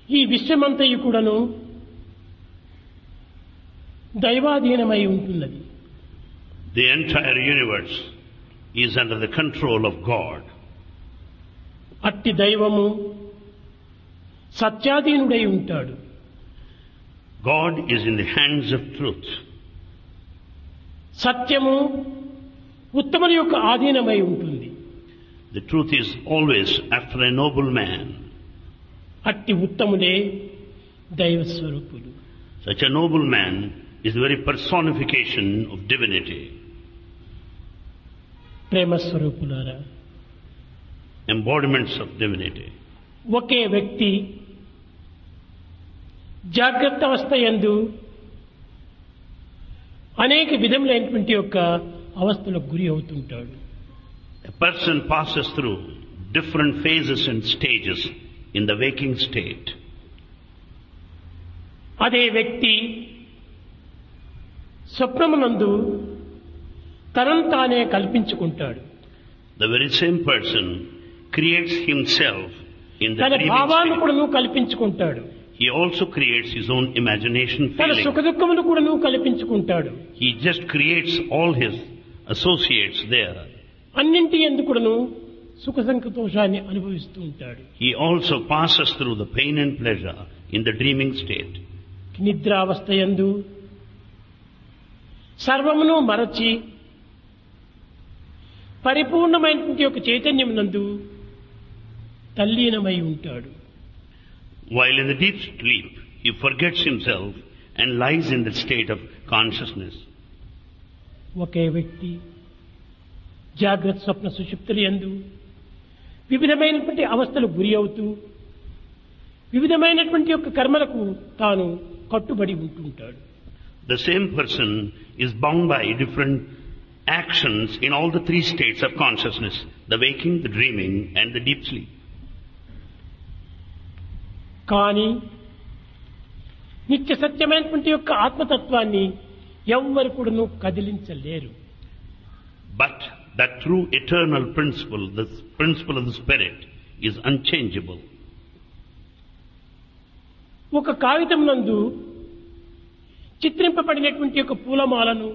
ఈ విశ్వమంతయు కూడాను దైవాధీనమై ఉంటున్నది The entire universe is under the control of God. అట్టి దైవము సత్యాధీనుడై ఉంటాడు God is in the hands of truth. సత్యము ఉత్తముని యొక్క ఆధీనమై ఉంటుంది The truth is always after a noble man. అట్టి ఉత్తములే దైవ స్వరూపులు Such a noble man is the very personification of divinity, ప్రేమ స్వరూపులారా embodiments of divinity. ఒకే వ్యక్తి జాగ్రత్త అవస్థ యందు అనేక విధములైనటువంటి యొక్క అవస్థలకు గురి అవుతుంటాడు A person passes through different phases and stages in the waking state. అదే వ్యక్తి స్వప్నమునందు తనను తానే కల్పించుకుంటాడు The very same person creates himself in the తన dreaming భావాన్ని state. కూడాను కల్పించుకుంటాడు He also creates his own imagination తన feeling. సుఖదుఖములు కూడాను కల్పించుకుంటాడు He just creates all his associates there. అన్నింటి ఎందుకుడను సుఖ సంతోషాన్ని అనుభవిస్తూ ఉంటాడు He also passes through the pain and pleasure in the dreaming state. నిద్రావస్థ యందు సర్వమును మరచి పరిపూర్ణమైనటువంటి యొక్క చైతన్యం నందు తల్లీనమై ఉంటాడు While in the deep sleep, he forgets himself and lies in the state of consciousness. ఒకే వ్యక్తి జాగ్రత్త స్వప్న సుషుప్తులు ఎందు వివిధమైనటువంటి అవస్థలకు గురి అవుతూ వివిధమైనటువంటి యొక్క కర్మలకు తాను కట్టుబడి ఉంటుంటాడు The same person is bound by different actions in all the three states of consciousness the waking, the dreaming, and the deep sleep. కానీ నిత్య సత్యమైనటువంటి యొక్క ఆత్మతత్వాన్ని ఎవ్వరు కూడాను కదిలించలేరు But that true eternal principle, the principle of the Spirit, is unchangeable. ఒక కాగితం నందు చిత్రింపబడినటువంటి యొక్క పూలమాలను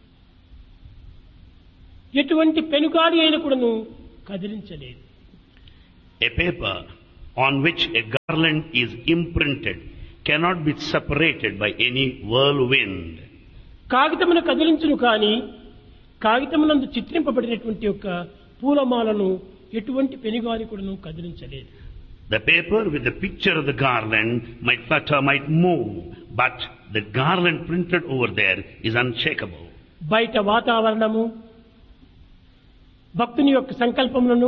ఎటువంటి పెనుగాలి అయిన కూడాను కదిలించలేదు A paper on which a garland is imprinted cannot be separated by any whirlwind. కాగితమును కదిలించును కానీ కాగితమునందు చిత్రింపబడినటువంటి యొక్క పూలమాలను ఎటువంటి పెనుగాలి కూడాను కదిలించలేదు The paper with the picture of the garland might flutter, might move, but the garland printed over there is unshakable. బయట వాతావరణము భక్తుని యొక్క సంకల్పములను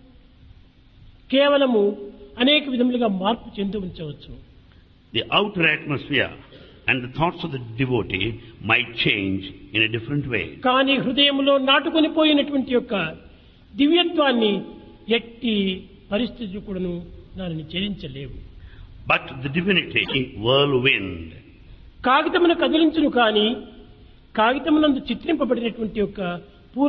కేవలము అనేక విధములుగా మార్పు చెంది ఉంచవచ్చు The outer atmosphere and the thoughts of the devotee might change in a different way. కానీ హృదయంలో నాటుకొని పోయినటువంటి యొక్క దివ్యత్వాన్ని ఎట్టి పరిస్థితులు కూడాను దానిని చెలించలేవు But the divinity, whirlwind, కాగితమును కదిలించును కానీ కాగితమునందు చిత్రింపబడినటువంటి యొక్క